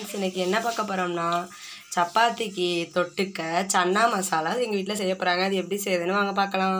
friends இன்னைக்கு என்ன பார்க்க போகிறோம்னா சப்பாத்திக்கு தொட்டுக்க சன்னா மசாலா எங்கள் வீட்டில் செய்ய போகிறாங்க அது எப்படி செய்யுதுன்னு வாங்க பார்க்கலாம்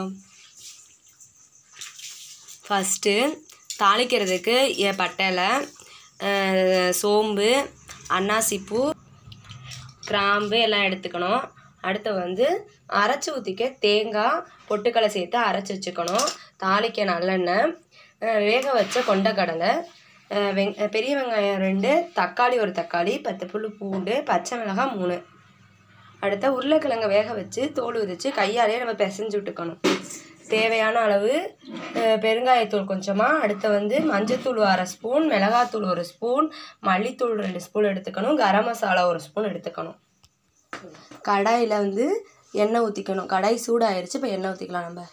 ஃபஸ்ட்டு தாளிக்கிறதுக்கு எ பட்டையில் சோம்பு அன்னாசிப்பூ கிராம்பு எல்லாம் எடுத்துக்கணும் அடுத்து வந்து அரைச்சி ஊற்றிக்க தேங்காய் பொட்டுக்கடலை சேர்த்து அரைச்சி வச்சுக்கணும் தாளிக்க நல்லெண்ணெய் அஹ் வேக வச்ச கொண்டக்கடலை அஹ் வெங் பெரிய வெங்காயம் ரெண்டு தக்காளி ஒரு தக்காளி பத்து புல் பூண்டு பச்சை மிளகாய் மூணு அடுத்த உருளைக்கிழங்கை வேக வச்சு தோல் உரித்து கையாலே நம்ம பிசைஞ்சு விட்டுக்கணும் தேவையான அளவு அஹ் பெருங்காயத்தூள் கொஞ்சமாக அடுத்து வந்து மஞ்சத்தூள் அரை ஸ்பூன் மிளகாத்தூள் ஒரு ஸ்பூன் மல்லித்தூள் ரெண்டு ஸ்பூன் எடுத்துக்கணும் கரம் மசாலா ஒரு ஸ்பூன் எடுத்துக்கணும் கடாயில் வந்து எண்ணெய் ஊற்றிக்கணும் கடாய் சூடாயிருச்சு இப்போ எண்ணெய் ஊற்றிக்கலாம் நம்ம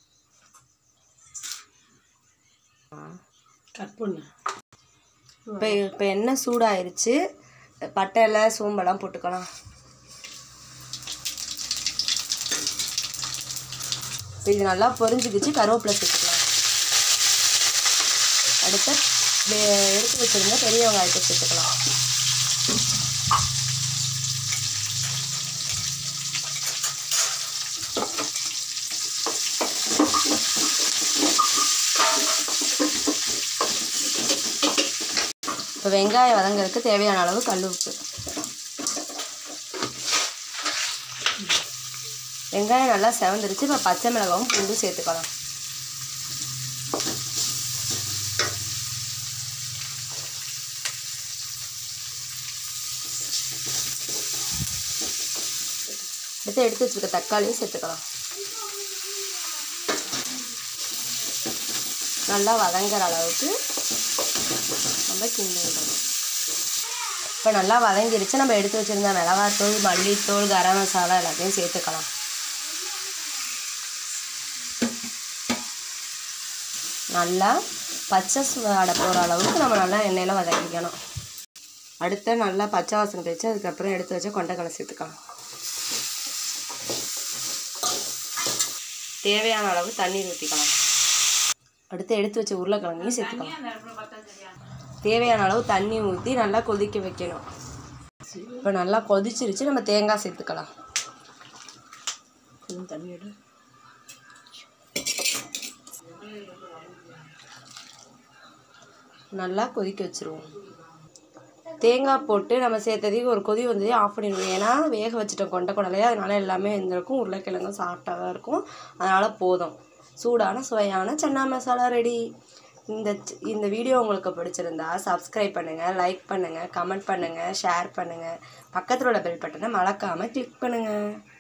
கட் பண்ணு இப்போ இப்போ எண்ணெய் சூடாயிருச்சு பட்டையில சோம்பெல்லாம் போட்டுக்கலாம் இப்போ இது நல்லா பொரிஞ்சுக்கிச்சு கருவேப்பிலை சேர்த்துக்கலாம் அடுத்து வே- எடுத்து வச்சிருந்த பெரிய வெங்காயத்தை சேர்த்துக்கலாம் இப்போ வெங்காயம் வதங்குறதுக்கு தேவையான அளவு கல் உப்பு வெங்காயம் நல்லா செவந்துருச்சு இப்போ பச்சை மிளகாவும் பூண்டு சேர்த்துக்கலாம் அடுத்து எடுத்து வச்சிருக்க தக்காளியும் சேர்த்துக்கலாம் நல்லா வதங்குற அளவுக்கு நம்ம கிண்டி விடணும் இப்போ நல்லா வதங்கிருச்சு நம்ம எடுத்து வச்சிருந்த மிளகாத்தூள் மல்லித்தூள் கரம் மசாலா எல்லாத்தையும் சேர்த்துக்கலாம் நல்லா பச்சை சுவாடை போகிற அளவுக்கு நம்ம நல்லா எண்ணெயில் வதக்கிக்கணும் அடுத்து நல்லா பச்சை வாசனை போயிடுச்சு அதுக்கப்புறம் எடுத்து வச்சு கொண்டைக்கடலை சேர்த்துக்கலாம் தேவையான அளவு தண்ணீர் ஊற்றிக்கலாம் அடுத்து எடுத்து வச்ச உருளைக்கிழங்கையும் சேர்த்துக்கலாம் தேவையான அளவு தண்ணி ஊற்றி நல்லா கொதிக்க வைக்கணும் இப்போ நல்லா கொதிச்சிருச்சு நம்ம தேங்காய் சேர்த்துக்கலாம் கொஞ்சம் தண்ணி எடு நல்லா கொதிக்க வச்சுருவோம் தேங்காய் போட்டு நம்ம சேர்த்ததுக்கு ஒரு கொதி வந்ததே ஆஃப் பண்ணிடுவோம் ஏன்னா வேக வச்சுட்டோம் கொண்ட குடலையே அதனால எல்லாமே இருந்திருக்கும் உருளைக்கிழங்கும் சாஃப்டாக தான் இருக்கும் அதனால் போதும் சூடான சுவையான சன்னா மசாலா ரெடி இந்த ச்- இந்த வீடியோ உங்களுக்கு பிடிச்சிருந்தா சப்ஸ்கிரைப் பண்ணுங்கள் லைக் பண்ணுங்கள் கமெண்ட் பண்ணுங்கள் ஷேர் பண்ணுங்கள் பக்கத்தில் உள்ள பெல் பட்டனை மறக்காமல் கிளிக் பண்ணுங்கள்